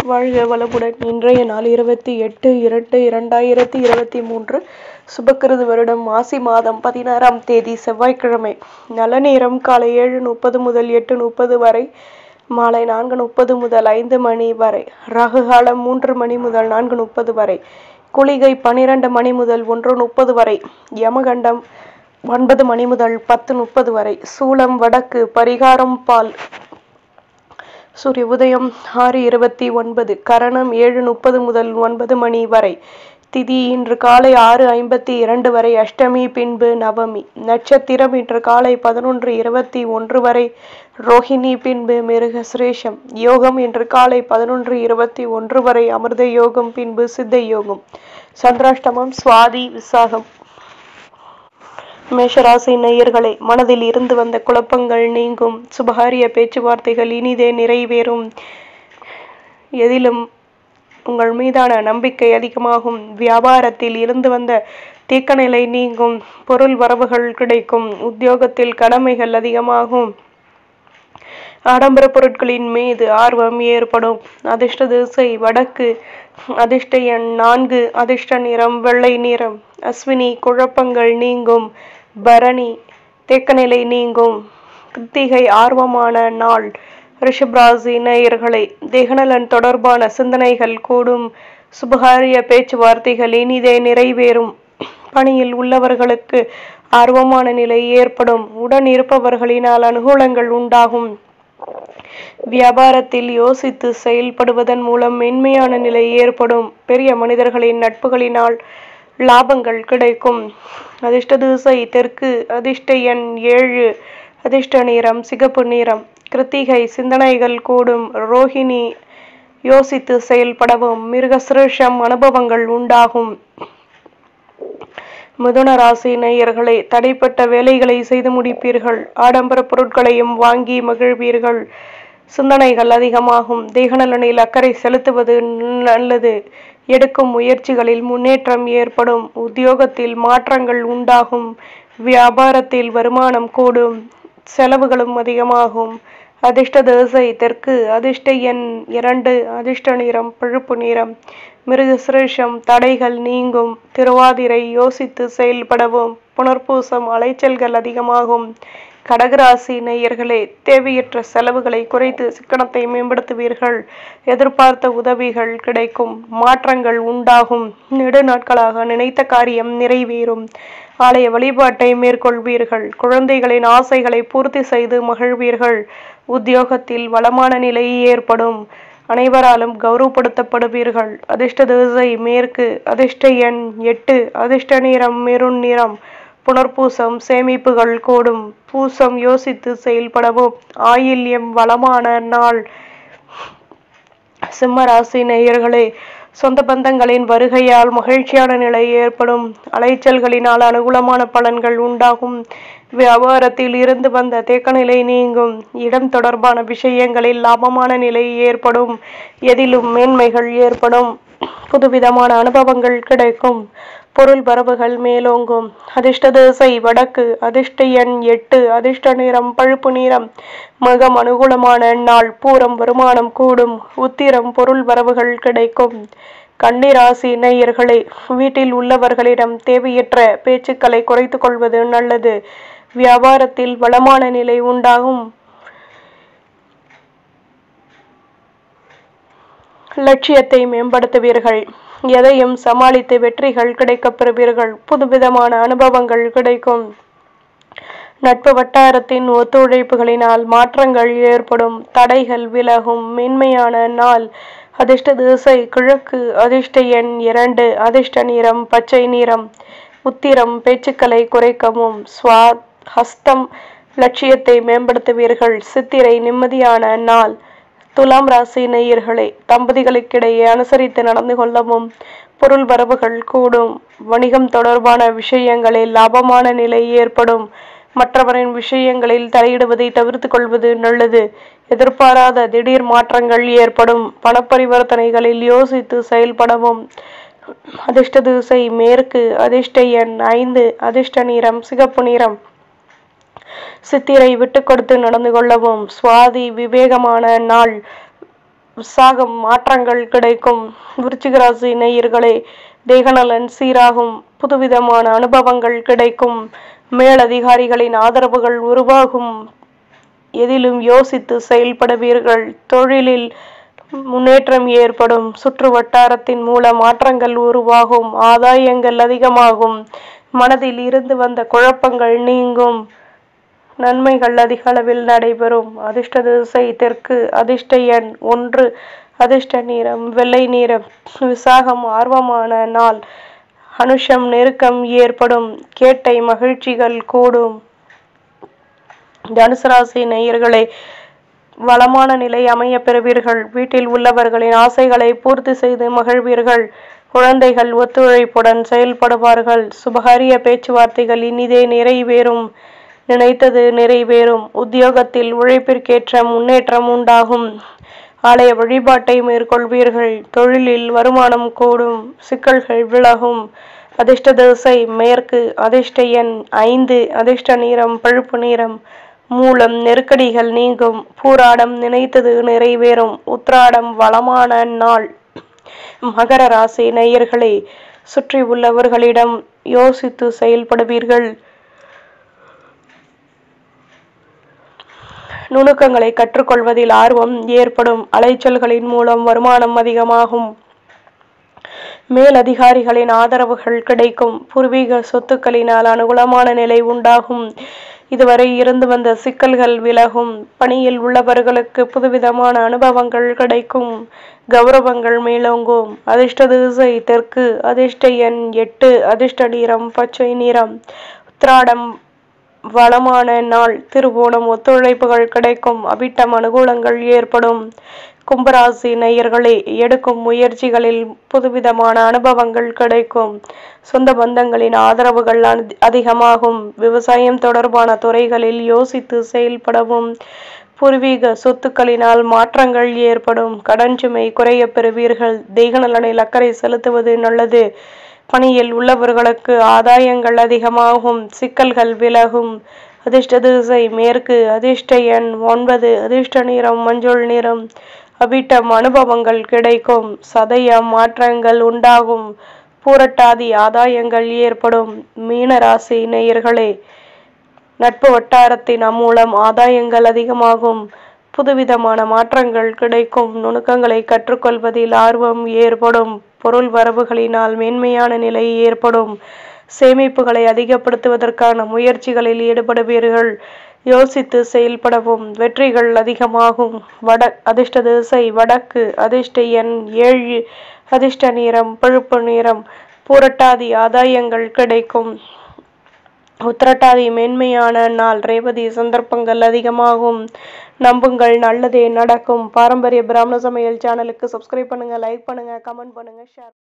வாழ்க வளமுடன் இன்றைய நாள் இருபத்தி எட்டு இரண்டு இரண்டாயிரத்தி இருபத்தி மூன்று சுபக்கிருது வருடம் மாசி மாதம் பதினாறாம் தேதி செவ்வாய்க்கிழமை நல்ல நேரம் காலை ஏழு முப்பது முதல் எட்டு முப்பது வரை மாலை நான்கு முப்பது முதல் ஐந்து மணி வரை ராகு காலம் மூன்று மணி முதல் நான்கு முப்பது வரை குளிகை பன்னிரண்டு மணி முதல் ஒன்று முப்பது வரை யமகண்டம் ஒன்பது மணி முதல் பத்து முப்பது வரை சூலம் வடக்கு பரிகாரம் பால் சூரிய உதயம் ஆறு இருபத்தி ஒன்பது கரணம் ஏழு முப்பது முதல் ஒன்பது மணி வரை திதி இன்று காலை ஆறு ஐம்பத்தி இரண்டு வரை அஷ்டமி பின்பு நவமி நட்சத்திரம் இன்று காலை பதினொன்று இருபத்தி ஒன்று வரை ரோஹிணி பின்பு மிருகசிரேஷம் யோகம் இன்று காலை பதினொன்று இருபத்தி ஒன்று வரை அமிர்த யோகம் பின்பு சித்த யோகம் சந்திராஷ்டமம் சுவாதி விசாகம் மேஷராசி நேயர்களே மனதில் இருந்து வந்த குழப்பங்கள் நீங்கும் சுபகாரிய பேச்சுவார்த்தைகள் இனிதே நிறைவேறும் எதிலும் உங்கள் மீதான நம்பிக்கை அதிகமாகும் வியாபாரத்தில் இருந்து வந்த தீக்கநிலை நீங்கும் பொருள் வரவுகள் கிடைக்கும் உத்தியோகத்தில் கடமைகள் அதிகமாகும் ஆடம்பர பொருட்களின் மீது ஆர்வம் ஏற்படும் அதிர்ஷ்ட திசை வடக்கு அதிர்ஷ்ட எண் நான்கு அதிர்ஷ்ட நிறம் வெள்ளை நிறம் அஸ்வினி குழப்பங்கள் நீங்கும் பரணி தேக்கநிலை நீங்கும் கிருத்திகை ஆர்வமான நாள் ரிஷபராசி நேயர்களே தேகநலன் தொடர்பான சிந்தனைகள் கூடும் சுபகாரிய பேச்சுவார்த்தைகள் இனிதே நிறைவேறும் பணியில் உள்ளவர்களுக்கு ஆர்வமான நிலை ஏற்படும் உடன் இருப்பவர்களினால் அனுகூலங்கள் உண்டாகும் வியாபாரத்தில் யோசித்து செயல்படுவதன் மூலம் மென்மையான நிலை ஏற்படும் பெரிய மனிதர்களின் நட்புகளினால் லாபங்கள் கிடைக்கும் அதிர்ஷ்ட திசை தெற்கு அதிர்ஷ்ட எண் ஏழு அதிர்ஷ்ட நிறம் சிகப்பு நிறம் கிருத்திகை சிந்தனைகள் கூடும் ரோஹிணி யோசித்து செயல்படவும் மிருகசிருஷம் அனுபவங்கள் உண்டாகும் மிதுன ராசி நேயர்களே தடைப்பட்ட வேலைகளை செய்து முடிப்பீர்கள் ஆடம்பர பொருட்களையும் வாங்கி மகிழ்வீர்கள் சிந்தனைகள் அதிகமாகும் தேகநலனில் அக்கறை செலுத்துவது நல்லது எடுக்கும் முயற்சிகளில் முன்னேற்றம் ஏற்படும் உத்தியோகத்தில் மாற்றங்கள் உண்டாகும் வியாபாரத்தில் வருமானம் கூடும் செலவுகளும் அதிகமாகும் அதிர்ஷ்ட திசை தெற்கு அதிர்ஷ்ட எண் இரண்டு அதிர்ஷ்ட நிறம் பழுப்பு நிறம் மிருகசிரேஷம் தடைகள் நீங்கும் திருவாதிரை யோசித்து செயல்படவும் புனர்பூசம் அலைச்சல்கள் அதிகமாகும் கடகராசி நேயர்களே தேவையற்ற செலவுகளை குறைத்து சிக்கனத்தை மேம்படுத்துவீர்கள் எதிர்பார்த்த உதவிகள் கிடைக்கும் மாற்றங்கள் உண்டாகும் நெடு நாட்களாக நினைத்த காரியம் நிறைவேறும் ஆலய வழிபாட்டை மேற்கொள்வீர்கள் குழந்தைகளின் ஆசைகளை பூர்த்தி செய்து மகிழ்வீர்கள் உத்தியோகத்தில் வளமான நிலை ஏற்படும் அனைவராலும் கௌரவப்படுத்தப்படுவீர்கள் அதிர்ஷ்ட திசை மேற்கு அதிர்ஷ்ட எண் எட்டு அதிர்ஷ்ட நிறம் மெருண் நிறம் புனர்பூசம் சேமிப்புகள் கூடும் பூசம் யோசித்து செயல்படவும் ஆயில்யம் வளமான நாள் சிம்ம ராசி நேயர்களே சொந்த பந்தங்களின் வருகையால் மகிழ்ச்சியான நிலை ஏற்படும் அலைச்சல்களினால் அனுகூலமான பலன்கள் உண்டாகும் வியாபாரத்தில் இருந்து வந்த தேக்கநிலை நீங்கும் இடம் தொடர்பான விஷயங்களில் லாபமான நிலை ஏற்படும் எதிலும் மேன்மைகள் ஏற்படும் புதுவிதமான அனுபவங்கள் கிடைக்கும் பொருள் வரவுகள் மேலோங்கும் அதிர்ஷ்ட திசை வடக்கு அதிர்ஷ்ட எண் எட்டு அதிர்ஷ்ட நிறம் பழுப்பு நிறம் மிகம் அனுகூலமான நாள் பூரம் வருமானம் கூடும் உத்திரம் பொருள் வரவுகள் கிடைக்கும் கன்னிராசி நேயர்களே வீட்டில் உள்ளவர்களிடம் தேவையற்ற பேச்சுக்களை குறைத்து கொள்வது நல்லது வியாபாரத்தில் வளமான நிலை உண்டாகும் லட்சியத்தை மேம்படுத்துவீர்கள் எதையும் சமாளித்து வெற்றிகள் கிடைக்கப் பெறுவீர்கள் புதுவிதமான அனுபவங்கள் கிடைக்கும் நட்பு வட்டாரத்தின் ஒத்துழைப்புகளினால் மாற்றங்கள் ஏற்படும் தடைகள் விலகும் மென்மையான நாள் அதிர்ஷ்ட திசை கிழக்கு அதிர்ஷ்ட எண் இரண்டு அதிர்ஷ்ட நிறம் பச்சை நிறம் உத்திரம் பேச்சுக்களை குறைக்கவும் ஸ்வா ஹஸ்தம் லட்சியத்தை மேம்படுத்துவீர்கள் சித்திரை நிம்மதியான நாள் துலாம் ராசி நேயர்களே தம்பதிகளுக்கிடையே அனுசரித்து நடந்து கொள்ளவும் பொருள் வரவுகள் கூடும் வணிகம் தொடர்பான விஷயங்களில் லாபமான நிலை ஏற்படும் மற்றவரின் விஷயங்களில் தலையிடுவதை தவிர்த்து கொள்வது நல்லது எதிர்பாராத திடீர் மாற்றங்கள் ஏற்படும் பணப்பரிவர்த்தனைகளில் யோசித்து செயல்படவும் அதிர்ஷ்ட திசை மேற்கு அதிர்ஷ்ட எண் ஐந்து அதிர்ஷ்ட நிறம் சிகப்பு நிறம் சித்திரை விட்டு கொடுத்து நடந்து கொள்ளவும் சுவாதி விவேகமான நாள் விசாகம் மாற்றங்கள் கிடைக்கும் விருச்சிக ராசி நேயர்களே தேகநலன் சீராகும் புதுவிதமான அனுபவங்கள் கிடைக்கும் மேலதிகாரிகளின் ஆதரவுகள் உருவாகும் எதிலும் யோசித்து செயல்படுவீர்கள் தொழிலில் முன்னேற்றம் ஏற்படும் சுற்று வட்டாரத்தின் மூலம் மாற்றங்கள் உருவாகும் ஆதாயங்கள் அதிகமாகும் மனதில் இருந்து வந்த குழப்பங்கள் நீங்கும் நன்மைகள் அதிக அளவில் நடைபெறும் அதிர்ஷ்ட திசை தெற்கு அதிர்ஷ்ட எண் ஒன்று அதிர்ஷ்ட நிறம் வெள்ளை நிறம் விசாகம் ஆர்வமான நாள் அனுஷம் நெருக்கம் ஏற்படும் கேட்டை மகிழ்ச்சிகள் கூடும் தனுசு ராசி நேயர்களே வளமான நிலை அமைய பெறுவீர்கள் வீட்டில் உள்ளவர்களின் ஆசைகளை பூர்த்தி செய்து மகிழ்வீர்கள் குழந்தைகள் ஒத்துழைப்புடன் செயல்படுவார்கள் சுபகாரிய பேச்சுவார்த்தைகள் இனிதே நிறைவேறும் நினைத்தது நிறைவேறும் உத்தியோகத்தில் உழைப்பிற்கேற்ற முன்னேற்றம் உண்டாகும் ஆலய வழிபாட்டை மேற்கொள்வீர்கள் தொழிலில் வருமானம் கூடும் சிக்கல்கள் விலகும் அதிர்ஷ்ட திசை மேற்கு அதிர்ஷ்ட எண் ஐந்து அதிர்ஷ்ட நிறம் பழுப்பு நிறம் மூலம் நெருக்கடிகள் நீங்கும் பூராடம் நினைத்தது நிறைவேறும் உத்ராடம் வளமான நாள் மகர ராசி நேயர்களே சுற்றி உள்ளவர்களிடம் யோசித்து செயல்படுவீர்கள் நுணுக்கங்களை கற்றுக்கொள்வதில் ஆர்வம் ஏற்படும் அலைச்சல்களின் மூலம் வருமானம் அதிகமாகும் மேலதிகாரிகளின் ஆதரவுகள் கிடைக்கும் பூர்வீக சொத்துக்களினால் அனுகூலமான நிலை உண்டாகும் இதுவரை இருந்து வந்த சிக்கல்கள் விலகும் பணியில் உள்ளவர்களுக்கு புதுவிதமான அனுபவங்கள் கிடைக்கும் கௌரவங்கள் மேலோங்கும் அதிர்ஷ்ட திசை தெற்கு அதிர்ஷ்ட எண் எட்டு அதிர்ஷ்ட நிறம் பச்சை நிறம் உத்திராடம் வளமான நாள் திருவோணம் ஒத்துழைப்புகள் கிடைக்கும் அபிட்டம் அனுகூலங்கள் ஏற்படும் கும்பராசி நேயர்களே எடுக்கும் முயற்சிகளில் புதுவிதமான அனுபவங்கள் கிடைக்கும் சொந்த பந்தங்களின் ஆதரவுகள் அதிகமாகும் விவசாயம் தொடர்பான துறைகளில் யோசித்து செயல்படவும் பூர்வீக சொத்துக்களினால் மாற்றங்கள் ஏற்படும் கடன் சுமை குறைய பெறுவீர்கள் தெய்வ நலனில் அக்கறை செலுத்துவது நல்லது பணியில் உள்ளவர்களுக்கு ஆதாயங்கள் அதிகமாகும் சிக்கல்கள் விலகும் அதிர்ஷ்ட திசை மேற்கு அதிர்ஷ்ட எண் ஒன்பது அதிர்ஷ்ட நிறம் மஞ்சள் நிறம் அவிட்டம் அனுபவங்கள் கிடைக்கும் சதயம் மாற்றங்கள் உண்டாகும் பூரட்டாதி ஆதாயங்கள் ஏற்படும் மீனராசி நேயர்களே நட்பு வட்டாரத்தின் மூலம் ஆதாயங்கள் அதிகமாகும் புதுவிதமான மாற்றங்கள் கிடைக்கும் நுணுக்கங்களை கற்றுக்கொள்வதில் ஆர்வம் ஏற்படும் பொருள் வரவுகளினால் மேன்மையான நிலை ஏற்படும் சேமிப்புகளை அதிகப்படுத்துவதற்கான முயற்சிகளில் ஈடுபடுவீர்கள் யோசித்து செயல்படவும் வெற்றிகள் அதிகமாகும் வட அதிர்ஷ்ட திசை வடக்கு அதிர்ஷ்ட எண் ஏழு அதிர்ஷ்ட நிறம் பழுப்பு நிறம் பூரட்டாதி ஆதாயங்கள் கிடைக்கும் உத்திரட்டாதி மேன்மையான நாள் ரேவதி சந்தர்ப்பங்கள் அதிகமாகும் நம்புங்கள் நல்லதே நடக்கும் பாரம்பரிய பிராமண சமையல் சேனலுக்கு சப்ஸ்கிரைப் பண்ணுங்க லைக் பண்ணுங்க கமெண்ட் பண்ணுங்க ஷேர்